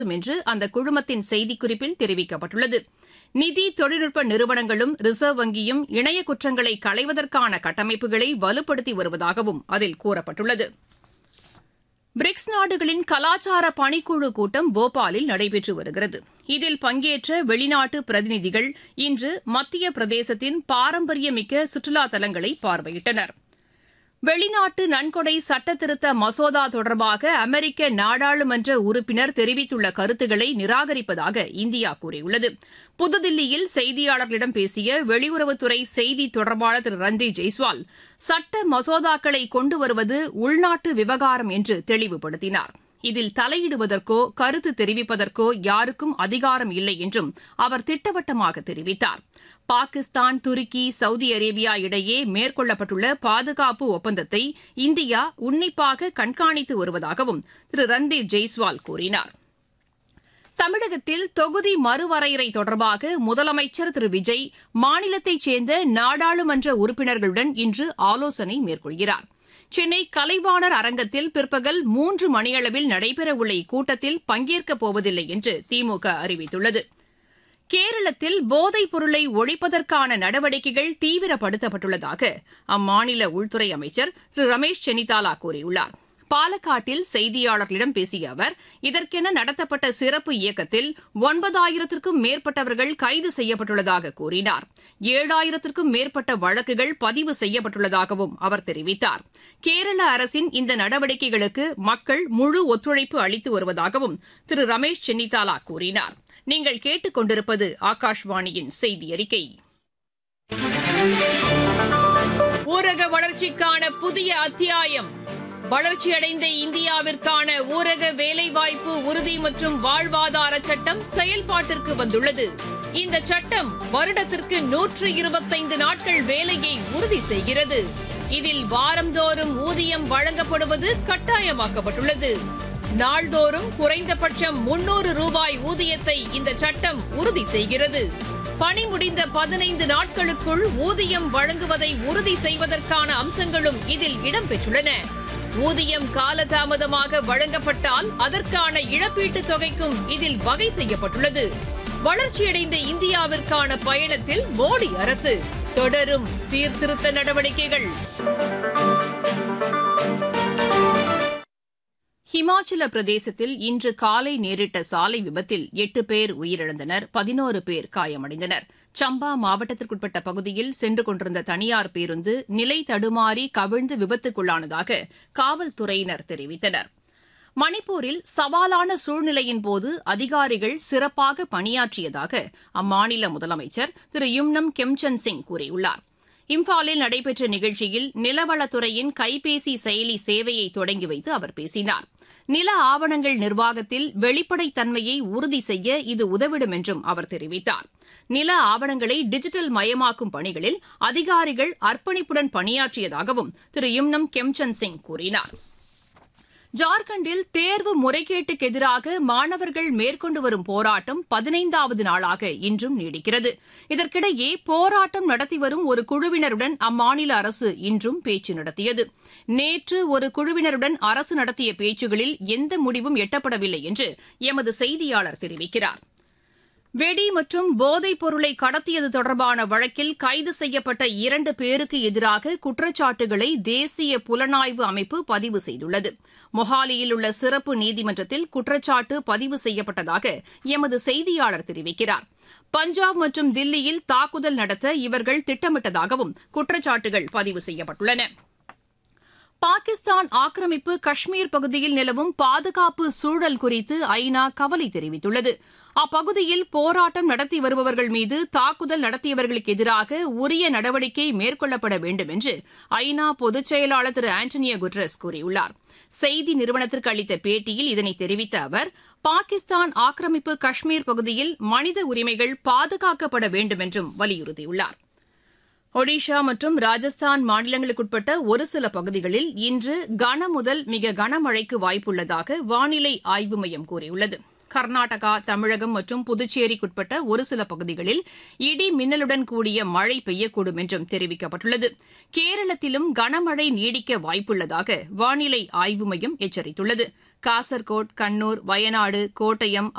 என்று அந்த குழுமத்தின் செய்திக்குறிப்பில் தெரிவிக்கப்பட்டுள்ளது நிதி தொழில்நுட்ப நிறுவனங்களும் ரிசர்வ் வங்கியும் இணைய குற்றங்களை களைவதற்கான கட்டமைப்புகளை வலுப்படுத்தி வருவதாகவும் அதில் கூறப்பட்டுள்ளது பிரிக்ஸ் நாடுகளின் கலாச்சார பணிக்குழு கூட்டம் போபாலில் நடைபெற்று வருகிறது இதில் பங்கேற்ற வெளிநாட்டு பிரதிநிதிகள் இன்று மத்திய பிரதேசத்தின் பாரம்பரியமிக்க சுற்றுலா தலங்களை பார்வையிட்டனர் வெளிநாட்டு நன்கொடை சட்டத்திருத்த மசோதா தொடர்பாக அமெரிக்க நாடாளுமன்ற உறுப்பினர் தெரிவித்துள்ள கருத்துக்களை நிராகரிப்பதாக இந்தியா கூறியுள்ளது புதுதில்லியில் செய்தியாளர்களிடம் பேசிய வெளியுறவுத்துறை செய்தி தொடர்பாளர் திரு ரன்தீப் ஜெய்ஸ்வால் சட்ட மசோதாக்களை கொண்டு வருவது உள்நாட்டு விவகாரம் என்று தெளிவுபடுத்தினார் இதில் தலையிடுவதற்கோ கருத்து தெரிவிப்பதற்கோ யாருக்கும் அதிகாரம் இல்லை என்றும் அவர் திட்டவட்டமாக தெரிவித்தார் பாகிஸ்தான் துருக்கி சவுதி அரேபியா இடையே மேற்கொள்ளப்பட்டுள்ள பாதுகாப்பு ஒப்பந்தத்தை இந்தியா உன்னிப்பாக கண்காணித்து வருவதாகவும் திரு ரன்தீப் ஜெய்ஸ்வால் கூறினார் தமிழகத்தில் தொகுதி மறுவரையறை தொடர்பாக முதலமைச்சர் திரு விஜய் மாநிலத்தைச் சேர்ந்த நாடாளுமன்ற உறுப்பினர்களுடன் இன்று ஆலோசனை மேற்கொள்கிறார் சென்னை கலைவாணர் அரங்கத்தில் பிற்பகல் மூன்று மணியளவில் நடைபெறவுள்ள இக்கூட்டத்தில் பங்கேற்கப் போவதில்லை என்று திமுக அறிவித்துள்ளது கேரளத்தில் போதைப் பொருளை ஒழிப்பதற்கான நடவடிக்கைகள் தீவிரப்படுத்தப்பட்டுள்ளதாக அம்மாநில உள்துறை அமைச்சர் திரு ரமேஷ் சென்னிதாலா கூறியுள்ளார் பாலக்காட்டில் செய்தியாளர்களிடம் பேசிய அவர் இதற்கென நடத்தப்பட்ட சிறப்பு இயக்கத்தில் ஒன்பதாயிரத்திற்கும் மேற்பட்டவர்கள் கைது செய்யப்பட்டுள்ளதாக கூறினார் ஏழாயிரத்திற்கும் மேற்பட்ட வழக்குகள் பதிவு செய்யப்பட்டுள்ளதாகவும் அவர் தெரிவித்தார் கேரள அரசின் இந்த நடவடிக்கைகளுக்கு மக்கள் முழு ஒத்துழைப்பு அளித்து வருவதாகவும் திரு ரமேஷ் சென்னிதாலா கூறினார் நீங்கள் கேட்டுக் கொண்டிருப்பது ஆகாஷ்வாணியின் செய்தி அறிக்கை ஊரக வளர்ச்சிக்கான புதிய அத்தியாயம் வளர்ச்சியடைந்த இந்தியாவிற்கான ஊரக வேலைவாய்ப்பு உறுதி மற்றும் வாழ்வாதார சட்டம் செயல்பாட்டிற்கு வந்துள்ளது இந்த சட்டம் வருடத்திற்கு நூற்று இருபத்தைந்து நாட்கள் வேலையை உறுதி செய்கிறது இதில் வாரந்தோறும் ஊதியம் வழங்கப்படுவது கட்டாயமாக்கப்பட்டுள்ளது நாள்தோறும் குறைந்தபட்சம் முன்னூறு ரூபாய் ஊதியத்தை இந்த சட்டம் உறுதி செய்கிறது பணி முடிந்த பதினைந்து நாட்களுக்குள் ஊதியம் வழங்குவதை உறுதி செய்வதற்கான அம்சங்களும் இதில் இடம்பெற்றுள்ளன ஊதியம் காலதாமதமாக வழங்கப்பட்டால் அதற்கான இழப்பீட்டுத் தொகைக்கும் இதில் வகை செய்யப்பட்டுள்ளது வளர்ச்சியடைந்த இந்தியாவிற்கான பயணத்தில் மோடி அரசு தொடரும் சீர்திருத்த நடவடிக்கைகள் ஹிமாச்சல பிரதேசத்தில் இன்று காலை நேரிட்ட சாலை விபத்தில் எட்டு பேர் உயிரிழந்தனர் பதினோரு பேர் காயமடைந்தனர் சம்பா மாவட்டத்திற்குட்பட்ட பகுதியில் சென்று கொண்டிருந்த தனியார் பேருந்து நிலை தடுமாறி கவிழ்ந்து விபத்துக்குள்ளானதாக காவல்துறையினர் தெரிவித்தனர் மணிப்பூரில் சவாலான சூழ்நிலையின் போது அதிகாரிகள் சிறப்பாக பணியாற்றியதாக அம்மாநில முதலமைச்சர் திரு யும்னம் கெம்சந்த் சிங் கூறியுள்ளார் இம்பாலில் நடைபெற்ற நிகழ்ச்சியில் நிலவளத்துறையின் கைபேசி செயலி சேவையை தொடங்கி வைத்து அவர் பேசினார் நில ஆவணங்கள் நிர்வாகத்தில் வெளிப்படைத்தன்மையை உறுதி செய்ய இது உதவிடும் என்றும் அவர் தெரிவித்தார் நில ஆவணங்களை டிஜிட்டல் மயமாக்கும் பணிகளில் அதிகாரிகள் அர்ப்பணிப்புடன் பணியாற்றியதாகவும் திரு யும்னம் கெம்சந்த் சிங் கூறினார் ஜார்க்கண்டில் தேர்வு முறைகேட்டுக்கு எதிராக மாணவர்கள் மேற்கொண்டு வரும் போராட்டம் பதினைந்தாவது நாளாக இன்றும் நீடிக்கிறது இதற்கிடையே போராட்டம் நடத்தி வரும் ஒரு குழுவினருடன் அம்மாநில அரசு இன்றும் பேச்சு நடத்தியது நேற்று ஒரு குழுவினருடன் அரசு நடத்திய பேச்சுகளில் எந்த முடிவும் எட்டப்படவில்லை என்று எமது செய்தியாளர் தெரிவிக்கிறார் வெடி மற்றும் போதைப் பொருளை கடத்தியது தொடர்பான வழக்கில் கைது செய்யப்பட்ட இரண்டு பேருக்கு எதிராக குற்றச்சாட்டுகளை தேசிய புலனாய்வு அமைப்பு பதிவு செய்துள்ளது மொஹாலியில் உள்ள சிறப்பு நீதிமன்றத்தில் குற்றச்சாட்டு பதிவு செய்யப்பட்டதாக எமது செய்தியாளர் தெரிவிக்கிறார் பஞ்சாப் மற்றும் தில்லியில் தாக்குதல் நடத்த இவர்கள் திட்டமிட்டதாகவும் குற்றச்சாட்டுகள் பதிவு செய்யப்பட்டுள்ளன பாகிஸ்தான் ஆக்கிரமிப்பு காஷ்மீர் பகுதியில் நிலவும் பாதுகாப்பு சூழல் குறித்து ஐநா கவலை தெரிவித்துள்ளது அப்பகுதியில் போராட்டம் நடத்தி வருபவர்கள் மீது தாக்குதல் நடத்தியவர்களுக்கு எதிராக உரிய நடவடிக்கை மேற்கொள்ளப்பட வேண்டும் என்று ஐநா பொதுச் செயலாளர் திரு ஆண்டனியோ குட்ரஸ் கூறியுள்ளார் செய்தி நிறுவனத்திற்கு அளித்த பேட்டியில் இதனை தெரிவித்த அவர் பாகிஸ்தான் ஆக்கிரமிப்பு காஷ்மீர் பகுதியில் மனித உரிமைகள் பாதுகாக்கப்பட வேண்டும் என்றும் வலியுறுத்தியுள்ளார் ஒடிஷா மற்றும் ராஜஸ்தான் மாநிலங்களுக்குட்பட்ட ஒரு சில பகுதிகளில் இன்று கன முதல் மிக கனமழைக்கு வாய்ப்புள்ளதாக வானிலை ஆய்வு மையம் கூறியுள்ளது கர்நாடகா தமிழகம் மற்றும் புதுச்சேரிக்குட்பட்ட ஒரு சில பகுதிகளில் இடி மின்னலுடன் கூடிய மழை பெய்யக்கூடும் என்றும் தெரிவிக்கப்பட்டுள்ளது கேரளத்திலும் கனமழை நீடிக்க வாய்ப்புள்ளதாக வானிலை ஆய்வு மையம் எச்சரித்துள்ளது காசர்கோட் கண்ணூர் வயநாடு கோட்டயம்